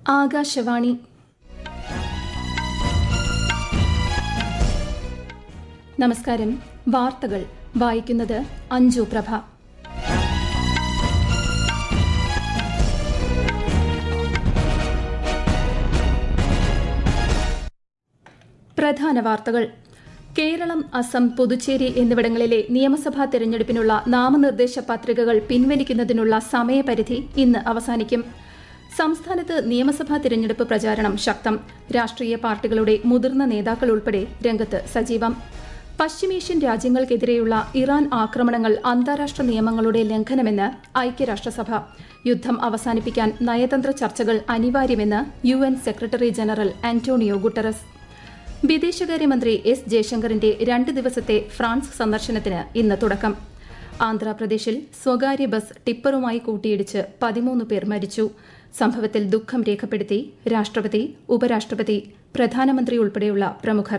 ആകാശവാണി നമസ്കാരം വാർത്തകൾ വായിക്കുന്നത് അഞ്ജു പ്രഭ പ്രധാന വാർത്തകൾ കേരളം അസം പുതുച്ചേരി എന്നിവിടങ്ങളിലെ നിയമസഭാ തെരഞ്ഞെടുപ്പിനുള്ള നാമനിർദ്ദേശ പത്രികകൾ പിൻവലിക്കുന്നതിനുള്ള സമയപരിധി ഇന്ന് അവസാനിക്കും സംസ്ഥാനത്ത് നിയമസഭാ തിരഞ്ഞെടുപ്പ് പ്രചാരണം ശക്തം രാഷ്ട്രീയ പാർട്ടികളുടെ മുതിർന്ന നേതാക്കൾ ഉൾപ്പെടെ രംഗത്ത് സജീവം പശ്ചിമേഷ്യൻ രാജ്യങ്ങൾക്കെതിരെയുള്ള ഇറാൻ ആക്രമണങ്ങൾ അന്താരാഷ്ട്ര നിയമങ്ങളുടെ ലംഘനമെന്ന് ഐക്യരാഷ്ട്രസഭ യുദ്ധം അവസാനിപ്പിക്കാൻ നയതന്ത്ര ചർച്ചകൾ അനിവാര്യമെന്ന് U N secretary general Antonio Guterres വിദേശകാര്യമന്ത്രി എസ് ജയശങ്കറിന്റെ രണ്ട് ദിവസത്തെ ഫ്രാൻസ് സന്ദർശനത്തിന് ഇന്ന് തുടക്കം ആന്ധ്രാപ്രദേശിൽ സ്വകാര്യ ബസ് ടിപ്പറുമായി കൂട്ടിയിടിച്ച് പതിമൂന്ന് പേർ മരിച്ചു സംഭവത്തിൽ ദുഃഖം രേഖപ്പെടുത്തി രാഷ്ട്രപതി ഉപരാഷ്ട്രപതി പ്രധാനമന്ത്രി ഉൾപ്പെടെയുള്ള പ്രമുഖർ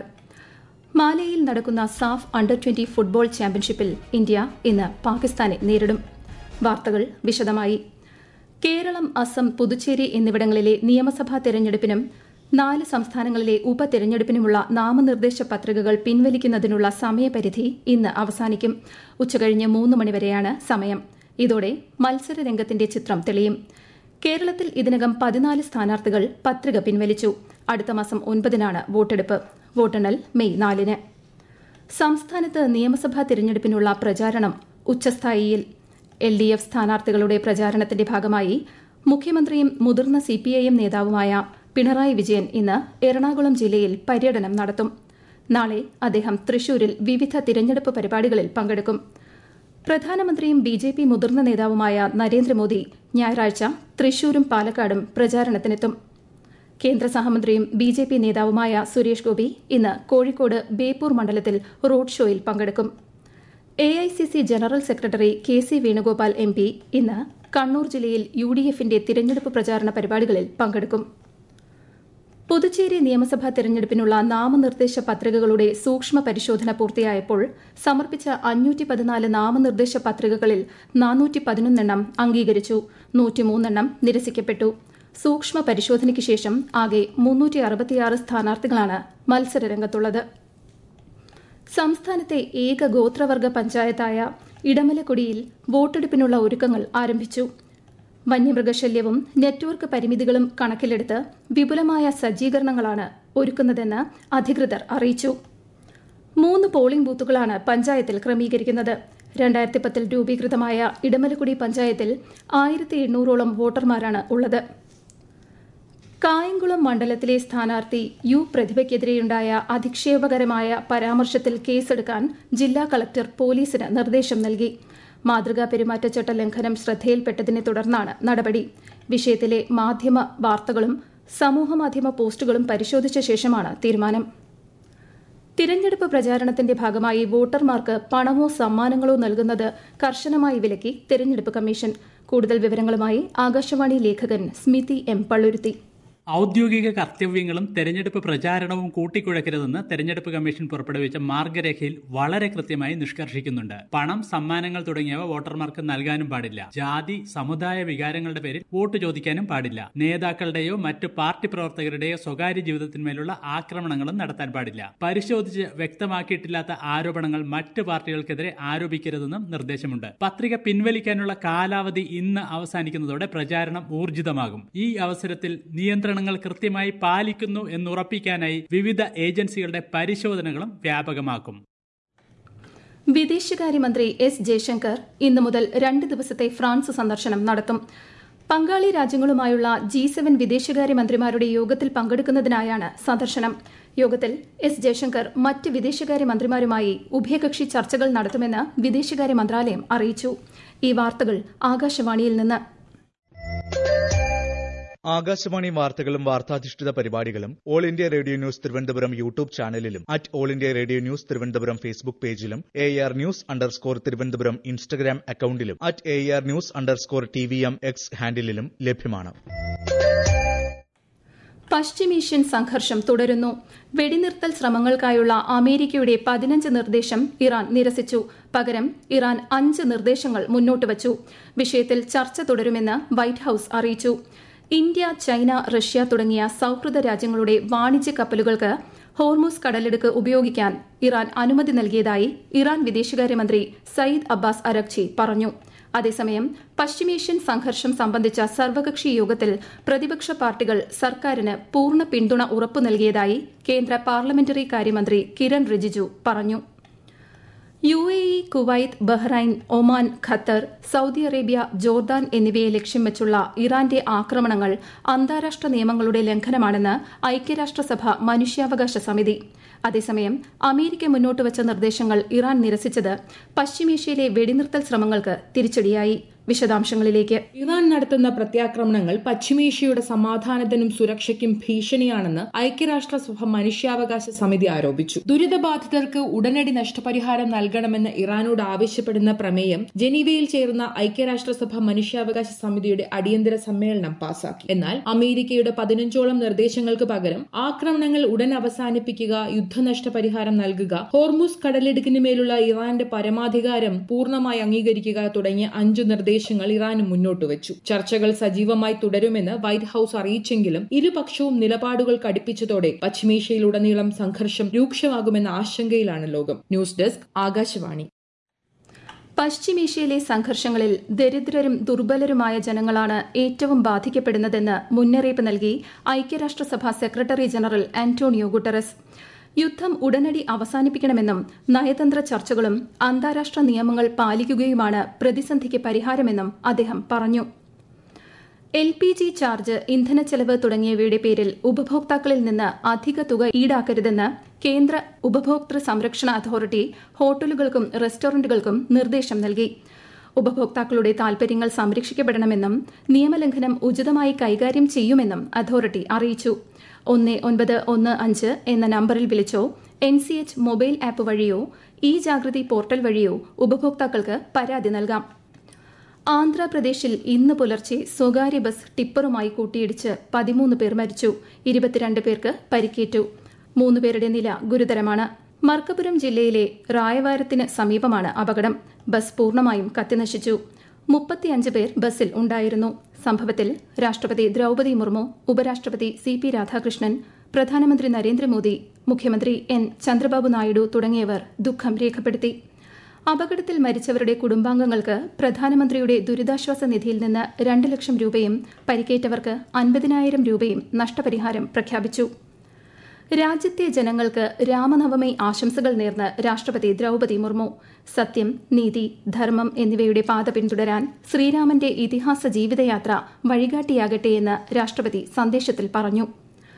മാലയിൽ നടക്കുന്ന സാഫ് അണ്ടർ ട്വന്റി ഫുട്ബോൾ ചാമ്പ്യൻഷിപ്പിൽ ഇന്ത്യ ഇന്ന് പാകിസ്ഥാനെ നേരിടും വാർത്തകൾ വിശദമായി കേരളം അസം പുതുച്ചേരി എന്നിവിടങ്ങളിലെ നിയമസഭാ തെരഞ്ഞെടുപ്പിനും നാല് സംസ്ഥാനങ്ങളിലെ ഉപതെരഞ്ഞെടുപ്പിനുമുള്ള നാമനിർദ്ദേശ പത്രികകൾ പിൻവലിക്കുന്നതിനുള്ള സമയപരിധി ഇന്ന് അവസാനിക്കും ഉച്ചകഴിഞ്ഞ് മൂന്ന് മണിവരെയാണ് സമയം ഇതോടെ മത്സര രംഗത്തിന്റെ ചിത്രം തെളിയും കേരളത്തിൽ ഇതിനകം പതിനാല് സ്ഥാനാർത്ഥികൾ പത്രിക പിൻവലിച്ചു അടുത്ത മാസം ഒൻപതിനാണ് വോട്ടെടുപ്പ് വോട്ടെണ്ണൽ മെയ് നാലിന് സംസ്ഥാനത്ത് നിയമസഭാ തിരഞ്ഞെടുപ്പിനുള്ള പ്രചാരണം ഉച്ചസ്ഥായിയിൽ എൽ ഡി എഫ് സ്ഥാനാർത്ഥികളുടെ പ്രചാരണത്തിന്റെ ഭാഗമായി മുഖ്യമന്ത്രിയും മുതിർന്ന സിപിഐഎം നേതാവുമായ പിണറായി വിജയൻ ഇന്ന് എറണാകുളം ജില്ലയിൽ പര്യടനം നടത്തും നാളെ അദ്ദേഹം തൃശൂരിൽ വിവിധ തിരഞ്ഞെടുപ്പ് പരിപാടികളിൽ പങ്കെടുക്കും പ്രധാനമന്ത്രിയും ബി ജെ പി മുതിർന്ന നേതാവുമായ നരേന്ദ്രമോദി ഞായറാഴ്ച തൃശൂരും പാലക്കാടും പ്രചാരണത്തിനെത്തും കേന്ദ്ര സഹമന്ത്രിയും ബി ജെ പി നേതാവുമായ സുരേഷ് ഗോപി ഇന്ന് കോഴിക്കോട് ബേപ്പൂർ മണ്ഡലത്തിൽ റോഡ് ഷോയിൽ പങ്കെടുക്കും A I C C general secretary K C Venugopal M P ഇന്ന് കണ്ണൂർ ജില്ലയിൽ യു ഡി എഫിന്റെ തിരഞ്ഞെടുപ്പ് പ്രചാരണ പരിപാടികളിൽ പങ്കെടുക്കും പുതുച്ചേരി നിയമസഭാ തെരഞ്ഞെടുപ്പിനുള്ള നാമനിർദ്ദേശ പത്രികകളുടെ സൂക്ഷ്മ പരിശോധന പൂർത്തിയായപ്പോൾ സമർപ്പിച്ച അഞ്ഞൂറ്റി പതിനാല് നാമനിർദ്ദേശ പത്രികകളിൽ നാനൂറ്റി പതിനൊന്നെണ്ണം അംഗീകരിച്ചു നൂറ്റിമൂന്നെണ്ണം നിരസിക്കപ്പെട്ടു സൂക്ഷ്മ പരിശോധനയ്ക്ക് ശേഷം ആകെ മുന്നൂറ്റി അറുപത്തിയാറ് സ്ഥാനാർത്ഥികളാണ് മത്സരരംഗത്തുള്ളത് സംസ്ഥാനത്തെ ഏക ഗോത്രവർഗ പഞ്ചായത്തായ ഇടമലക്കുടിയിൽ വോട്ടെടുപ്പിനുള്ള ഒരുക്കങ്ങൾ ആരംഭിച്ചു വന്യമൃഗശല്യവും നെറ്റ്വർക്ക് പരിമിതികളും കണക്കിലെടുത്ത് വിപുലമായ സജ്ജീകരണങ്ങളാണ് ഒരുക്കുന്നതെന്ന് അധികൃതർ അറിയിച്ചു മൂന്ന് പോളിംഗ് ബൂത്തുകളാണ് പഞ്ചായത്തിൽ ക്രമീകരിക്കുന്നത് രണ്ടായിരത്തി പത്തിൽ രൂപീകൃതമായ ഇടമലക്കുടി പഞ്ചായത്തിൽ ആയിരത്തി എണ്ണൂറോളം വോട്ടർമാരാണ് ഉള്ളത് കായംകുളം മണ്ഡലത്തിലെ സ്ഥാനാർത്ഥി യു പ്രതിഭയ്ക്കെതിരെയുണ്ടായ അധിക്ഷേപകരമായ പരാമർശത്തിൽ കേസെടുക്കാൻ ജില്ലാ കളക്ടർ പോലീസിന് നിർദ്ദേശം നൽകി മാതൃകാ പെരുമാറ്റച്ചട്ട ലംഘനം ശ്രദ്ധയിൽപ്പെട്ടതിനെ തുടർന്നാണ് നടപടി വിഷയത്തിലെ മാധ്യമ വാർത്തകളും സമൂഹമാധ്യമ പോസ്റ്റുകളും പരിശോധിച്ച ശേഷമാണ് തീരുമാനം തിരഞ്ഞെടുപ്പ് പ്രചാരണത്തിന്റെ ഭാഗമായി വോട്ടർമാർക്ക് പണമോ സമ്മാനങ്ങളോ നൽകുന്നത് കർശനമായി വിലക്കി തിരഞ്ഞെടുപ്പ് കമ്മീഷൻ കൂടുതൽ വിവരങ്ങളുമായി ആകാശവാണി ലേഖകൻ സ്മിതി എം പള്ളുരുത്തി ഔദ്യോഗിക കർത്തവ്യങ്ങളും തെരഞ്ഞെടുപ്പ് പ്രചാരണവും കൂട്ടിക്കുഴക്കരുതെന്ന് തെരഞ്ഞെടുപ്പ് കമ്മീഷൻ പുറപ്പെടുവിച്ച മാർഗരേഖയിൽ വളരെ കൃത്യമായി നിഷ്കർഷിക്കുന്നുണ്ട് പണം സമ്മാനങ്ങൾ തുടങ്ങിയവ വോട്ടർമാർക്ക് നൽകാനും പാടില്ല ജാതി സമുദായ വികാരങ്ങളുടെ പേരിൽ വോട്ട് ചോദിക്കാനും പാടില്ല നേതാക്കളുടെയോ മറ്റു പാർട്ടി പ്രവർത്തകരുടെയോ സ്വകാര്യ ജീവിതത്തിന്മേലുള്ള ആക്രമണങ്ങളും നടത്താൻ പാടില്ല പരിശോധിച്ച് വ്യക്തമാക്കിയിട്ടില്ലാത്ത ആരോപണങ്ങൾ മറ്റ് പാർട്ടികൾക്കെതിരെ ആരോപിക്കരുതെന്നും നിർദ്ദേശമുണ്ട് പത്രിക പിൻവലിക്കാനുള്ള കാലാവധി ഇന്ന് അവസാനിക്കുന്നതോടെ പ്രചാരണം ഊർജിതമാകും ഈ അവസരത്തിൽ നിയന്ത്രണ നിയന്ത്രണങ്ങൾ കൃത്യമായി പാലിക്കുന്നു എന്നുറപ്പിക്കാനായി വിവിധ ഏജൻസികളുടെ പരിശോധനകളും വ്യാപകമാക്കും വിദേശകാര്യമന്ത്രി എസ് ജയശങ്കർ ഇന്നു മുതൽ രണ്ട് ദിവസത്തെ ഫ്രാൻസ് സന്ദർശനം നടത്തും പങ്കാളി രാജ്യങ്ങളുമായുള്ള ജി സെവൻ വിദേശകാര്യമന്ത്രിമാരുടെ യോഗത്തിൽ പങ്കെടുക്കുന്നതിനായാണ് സന്ദർശനം യോഗത്തിൽ എസ് ജയശങ്കർ മറ്റ് വിദേശകാര്യ മന്ത്രിമാരുമായി ഉഭയകക്ഷി ചർച്ചകൾ നടത്തുമെന്ന് വിദേശകാര്യ മന്ത്രാലയം അറിയിച്ചു ഈ വാർത്തകൾ ആകാശവാണിയിൽ നിന്ന് ആകാശവാണി വാർത്തകളും വാർത്താധിഷ്ഠിത പരിപാടികളും All India Radio News Thiruvananthapuram YouTube ചാനലിലും at All India Radio News Thiruvananthapuram Facebook പേജിലും A R news underscore Thiruvananthapuram Instagram അക്കൌണ്ടിലും at A R news underscore T V M X ഹാൻഡിലും ലഭ്യമാണ് പശ്ചിമേഷ്യൻ സംഘർഷം തുടരുന്നു വെടിനിർത്തൽ ശ്രമങ്ങൾക്കായുള്ള അമേരിക്കയുടെ പതിനഞ്ച് നിർദ്ദേശം ഇറാൻ നിരസിച്ചു പകരം ഇറാൻ അഞ്ച് നിർദ്ദേശങ്ങൾ മുന്നോട്ട് വച്ചു വിഷയത്തിൽ ചർച്ച തുടരുമെന്ന് വൈറ്റ് ഹൌസ് അറിയിച്ചു ഇന്ത്യ ചൈന റഷ്യ തുടങ്ങിയ സൌഹൃദ രാജ്യങ്ങളുടെ വാണിജ്യ കപ്പലുകൾക്ക് ഹോർമുസ് കടലിടുക്ക് ഉപയോഗിക്കാൻ ഇറാൻ അനുമതി നൽകിയതായി ഇറാൻ വിദേശകാര്യമന്ത്രി സയ്യിദ് അബ്ബാസ് അരക്ചി പറഞ്ഞു അതേസമയം പശ്ചിമേഷ്യൻ സംഘർഷം സംബന്ധിച്ച സർവകക്ഷി യോഗത്തിൽ പ്രതിപക്ഷ പാർട്ടികൾ സർക്കാരിന് പൂർണ്ണ പിന്തുണ ഉറപ്പു നൽകിയതായി കേന്ദ്ര പാർലമെന്ററി കാര്യമന്ത്രി കിരൺ റിജിജു പറഞ്ഞു U A E Kuwait Bahrain Oman Qatar Saudi Arabia Jordan എന്നിവയെ ലക്ഷ്യം വെച്ചുള്ള ഇറാന്റെ ആക്രമണങ്ങൾ അന്താരാഷ്ട്ര നിയമങ്ങളുടെ ലംഘനമാണെന്ന് ഐക്യരാഷ്ട്രസഭ മനുഷ്യാവകാശ സമിതി അതേസമയം അമേരിക്ക മുന്നോട്ട് വച്ച നിർദ്ദേശങ്ങൾ ഇറാൻ നിരസിച്ചത് പശ്ചിമേഷ്യയിലെ വെടിനിർത്തൽ ശ്രമങ്ങൾക്ക് തിരിച്ചടിയായി വിശദാംശങ്ങളിലേക്ക് ഇറാൻ നടത്തുന്ന പ്രത്യാക്രമണങ്ങൾ പശ്ചിമേഷ്യയുടെ സമാധാനത്തിനും സുരക്ഷയ്ക്കും ഭീഷണിയാണെന്ന് ഐക്യരാഷ്ട്രസഭ മനുഷ്യാവകാശ സമിതി ആരോപിച്ചു ദുരിതബാധിതർക്ക് ഉടനടി നഷ്ടപരിഹാരം നൽകണമെന്ന് ഇറാനോട് ആവശ്യപ്പെടുന്ന പ്രമേയം ജനീവയിൽ ചേർന്ന ഐക്യരാഷ്ട്രസഭ മനുഷ്യാവകാശ സമിതിയുടെ അടിയന്തര സമ്മേളനം പാസാക്കി എന്നാൽ അമേരിക്കയുടെ പതിനഞ്ചോളം നിർദ്ദേശങ്ങൾക്ക് പകരം ആക്രമണങ്ങൾ ഉടൻ അവസാനിപ്പിക്കുക യുദ്ധനഷ്ടപരിഹാരം നൽകുക ഹോർമുസ് കടലിടുക്കിന് മേലുള്ള ഇറാന്റെ പരമാധികാരം പൂർണ്ണമായി അംഗീകരിക്കുക തുടങ്ങിയ അഞ്ചു നിർദ്ദേശങ്ങൾ ഇറാന് മുന്നോട്ട് വെച്ചു ചർച്ചകൾ സജീവമായി തുടരുമെന്ന് വൈറ്റ് ഹൌസ് അറിയിച്ചെങ്കിലും ഇരുപക്ഷവും നിലപാടുകൾ കടുപ്പിച്ചതോടെ പശ്ചിമേഷ്യയിലുടനീളം സംഘർഷം രൂക്ഷമാകുമെന്ന ആശങ്കയിലാണ് ലോകം ന്യൂസ് ഡെസ്ക് ആകാശവാണി പശ്ചിമേഷ്യയിലെ സംഘർഷങ്ങളിൽ ദരിദ്രരും ദുർബലരുമായ ജനങ്ങളാണ് ഏറ്റവും ബാധിക്കപ്പെടുന്നതെന്ന് മുന്നറിയിപ്പ് നൽകി ഐക്യരാഷ്ട്രസഭ സെക്രട്ടറി ജനറൽ ആന്റോണിയോ ഗുട്ടറസ് യുദ്ധം ഉടനടി അവസാനിപ്പിക്കണമെന്നും നയതന്ത്ര ചർച്ചകളും അന്താരാഷ്ട്ര നിയമങ്ങൾ പാലിക്കുകയുമാണ് പ്രതിസന്ധിക്ക് പരിഹാരമെന്നും അദ്ദേഹം പറഞ്ഞു എൽ പി ജി ചാർജ് ഇന്ധനച്ചെലവ് തുടങ്ങിയവയുടെ പേരിൽ ഉപഭോക്താക്കളിൽ നിന്ന് അധിക തുക ഈടാക്കരുതെന്ന് കേന്ദ്ര ഉപഭോക്തൃ സംരക്ഷണ അതോറിറ്റി ഹോട്ടലുകൾക്കും റെസ്റ്റോറന്റുകൾക്കും നിർദ്ദേശം നൽകി ഉപഭോക്താക്കളുടെ താൽപര്യങ്ങൾ സംരക്ഷിക്കപ്പെടണമെന്നും നിയമലംഘനം ഉചിതമായി കൈകാര്യം ചെയ്യുമെന്നും അതോറിറ്റി അറിയിച്ചു ഒന്ന് ഒൻപത് ഒന്ന് അഞ്ച് എന്ന നമ്പറിൽ വിളിച്ചോ N C H mobile app വഴിയോ ഇ ജാഗൃതി പോർട്ടൽ വഴിയോ ഉപഭോക്താക്കൾക്ക് പരാതി നൽകാം ആന്ധ്രാപ്രദേശിൽ ഇന്ന് പുലർച്ചെ സ്വകാര്യ ബസ് ടിപ്പറുമായി കൂട്ടിയിടിച്ച് പതിമൂന്ന് പേർ മരിച്ചു ഇരുപത്തിരണ്ട് പേർക്ക് പരിക്കേറ്റു മൂന്ന് പേരുടെ നില ഗുരുതരമാണ് മർക്കപുരം ജില്ലയിലെ റായവാരത്തിന് സമീപമാണ് അപകടം ബസ് പൂർണ്ണമായും കത്തിനശിച്ചു മുപ്പത്തിയഞ്ച് പേർ ബസ്സിൽ ഉണ്ടായിരുന്നു സംഭവത്തിൽ രാഷ്ട്രപതി ദ്രൌപതി മുർമു ഉപരാഷ്ട്രപതി സി പി രാധാകൃഷ്ണൻ പ്രധാനമന്ത്രി നരേന്ദ്രമോദി മുഖ്യമന്ത്രി എൻ ചന്ദ്രബാബു നായിഡു തുടങ്ങിയവർ ദുഃഖം രേഖപ്പെടുത്തി അപകടത്തിൽ മരിച്ചവരുടെ കുടുംബാംഗങ്ങൾക്ക് പ്രധാനമന്ത്രിയുടെ ദുരിതാശ്വാസ നിധിയിൽ നിന്ന് രണ്ട് ലക്ഷം രൂപയും പരിക്കേറ്റവർക്ക് അൻപതിനായിരം രൂപയും നഷ്ടപരിഹാരം പ്രഖ്യാപിച്ചു രാജ്യത്തെ ജനങ്ങൾക്ക് രാമനവമി ആശംസകൾ നേർന്ന് രാഷ്ട്രപതി ദ്രൌപതി മുർമു സത്യം നീതി ധർമ്മം എന്നിവയുടെ പാത പിന്തുടരാൻ ശ്രീരാമന്റെ ഇതിഹാസ ജീവിതയാത്ര വഴികാട്ടിയാകട്ടെയെന്ന് രാഷ്ട്രപതി സന്ദേശത്തിൽ പറഞ്ഞു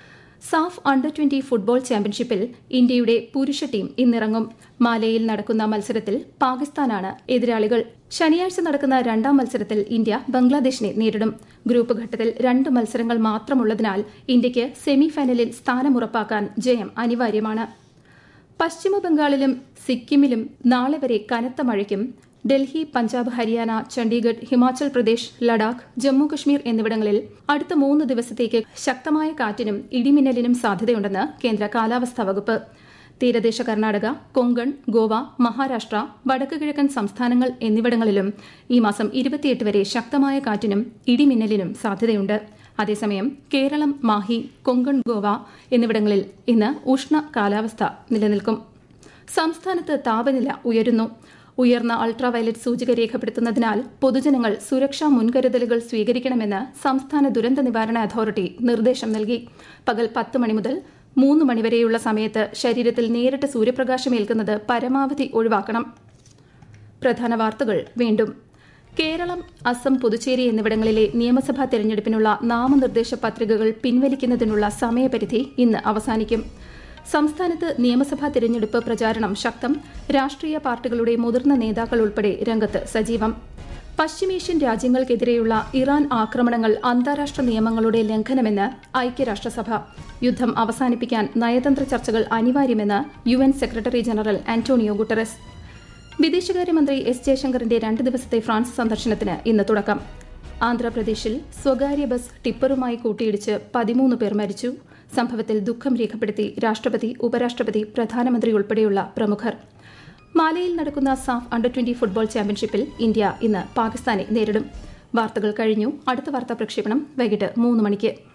സാഫ് അണ്ടർ ട്വന്റി ഫുട്ബോൾ ചാമ്പ്യൻഷിപ്പിൽ ഇന്ത്യയുടെ പുരുഷ ടീം ഇന്നിറങ്ങും മാലയിൽ നടക്കുന്ന മത്സരത്തിൽ പാകിസ്ഥാനാണ് എതിരാളികൾ ശനിയാഴ്ച നടക്കുന്ന രണ്ടാം മത്സരത്തിൽ ഇന്ത്യ ബംഗ്ലാദേശിനെ നേരിടും ഗ്രൂപ്പ് ഘട്ടത്തിൽ രണ്ട് മത്സരങ്ങൾ മാത്രമുള്ളതിനാൽ ഇന്ത്യയ്ക്ക് സെമിഫൈനലിൽ സ്ഥാനമുറപ്പാക്കാൻ ജയം അനിവാര്യമാണ് പശ്ചിമബംഗാളിലും സിക്കിമിലും നാളെ വരെ കനത്ത മഴയ്ക്കും ഡൽഹി പഞ്ചാബ് ഹരിയാന ചണ്ഡീഗഡ് ഹിമാചൽ പ്രദേശ് ലഡാക്ക് ജമ്മു കശ്മീർ എന്നിവിടങ്ങളിൽ അടുത്ത മൂന്ന് ദിവസത്തേക്ക് ശക്തമായ കാറ്റിനും ഇടിമിന്നലിനും സാധ്യതയുണ്ടെന്ന് കേന്ദ്ര കാലാവസ്ഥാ വകുപ്പ് തീരദേശ കർണാടക കൊങ്കൺ ഗോവ മഹാരാഷ്ട്ര വടക്ക് കിഴക്കൻ സംസ്ഥാനങ്ങൾ എന്നിവിടങ്ങളിലും ഈ മാസം ഇരുപത്തിയെട്ട് വരെ ശക്തമായ കാറ്റിനും ഇടിമിന്നലിനും സാധ്യതയുണ്ട് അതേസമയം കേരളം മാഹി കൊങ്കൺ ഗോവ എന്നിവിടങ്ങളിൽ ഇന്ന് ഉഷ്ണ കാലാവസ്ഥ നിലനിൽക്കും സംസ്ഥാനത്ത് താപനില ഉയരുന്നു ഉയർന്ന അൾട്രാവയലറ്റ് സൂചിക രേഖപ്പെടുത്തുന്നതിനാൽ പൊതുജനങ്ങൾ സുരക്ഷാ മുൻകരുതലുകൾ സ്വീകരിക്കണമെന്ന് സംസ്ഥാന ദുരന്ത നിവാരണ അതോറിറ്റി നിർദ്ദേശം നൽകി പകൽ പത്ത് മണി മുതൽ മൂന്ന് മണിവരെയുള്ള സമയത്ത് ശരീരത്തിൽ നേരിട്ട് സൂര്യപ്രകാശം ഏൽക്കുന്നത് പരമാവധി ഒഴിവാക്കണം പ്രധാന വാർത്തകൾ വീണ്ടും കേരളം അസം പുതുച്ചേരി എന്നിവിടങ്ങളിലെ നിയമസഭാ തെരഞ്ഞെടുപ്പിനുള്ള നാമനിർദ്ദേശ പത്രികകൾ പിൻവലിക്കുന്നതിനുള്ള സമയപരിധി ഇന്ന് അവസാനിക്കും സംസ്ഥാനത്ത് നിയമസഭാ തിരഞ്ഞെടുപ്പ് പ്രചാരണം ശക്തം രാഷ്ട്രീയ പാർട്ടികളുടെ മുതിർന്ന നേതാക്കൾ ഉൾപ്പെടെ രംഗത്ത് സജീവം പശ്ചിമേഷ്യൻ രാജ്യങ്ങൾക്കെതിരെയുള്ള ഇറാൻ ആക്രമണങ്ങൾ അന്താരാഷ്ട്ര നിയമങ്ങളുടെ ലംഘനമെന്ന് ഐക്യരാഷ്ട്രസഭ യുദ്ധം അവസാനിപ്പിക്കാൻ നയതന്ത്ര ചർച്ചകൾ അനിവാര്യമെന്ന് U N secretary general Antonio Guterres വിദേശകാര്യമന്ത്രി എസ് ജയശങ്കറിന്റെ രണ്ട് ദിവസത്തെ ഫ്രാൻസ് സന്ദർശനത്തിന് ഇന്ന് തുടക്കം ആന്ധ്രാപ്രദേശിൽ സ്വകാര്യ ബസ് ടിപ്പറുമായി കൂട്ടിയിടിച്ച് പതിമൂന്ന് പേർ മരിച്ചു സംഭവത്തിൽ ദുഃഖം രേഖപ്പെടുത്തി രാഷ്ട്രപതി ഉപരാഷ്ട്രപതി പ്രധാനമന്ത്രി ഉൾപ്പെടെയുള്ള പ്രമുഖർ മാലയിൽ നടക്കുന്ന സാഫ് അണ്ടർ ട്വന്റി ഫുട്ബോൾ ചാമ്പ്യൻഷിപ്പിൽ ഇന്ത്യ ഇന്ന് പാകിസ്ഥാനെ നേരിടും വാർത്തകൾ കഴിഞ്ഞു അടുത്ത വാർത്താ പ്രക്ഷേപണം വൈകിട്ട് മൂന്ന് മണിക്ക്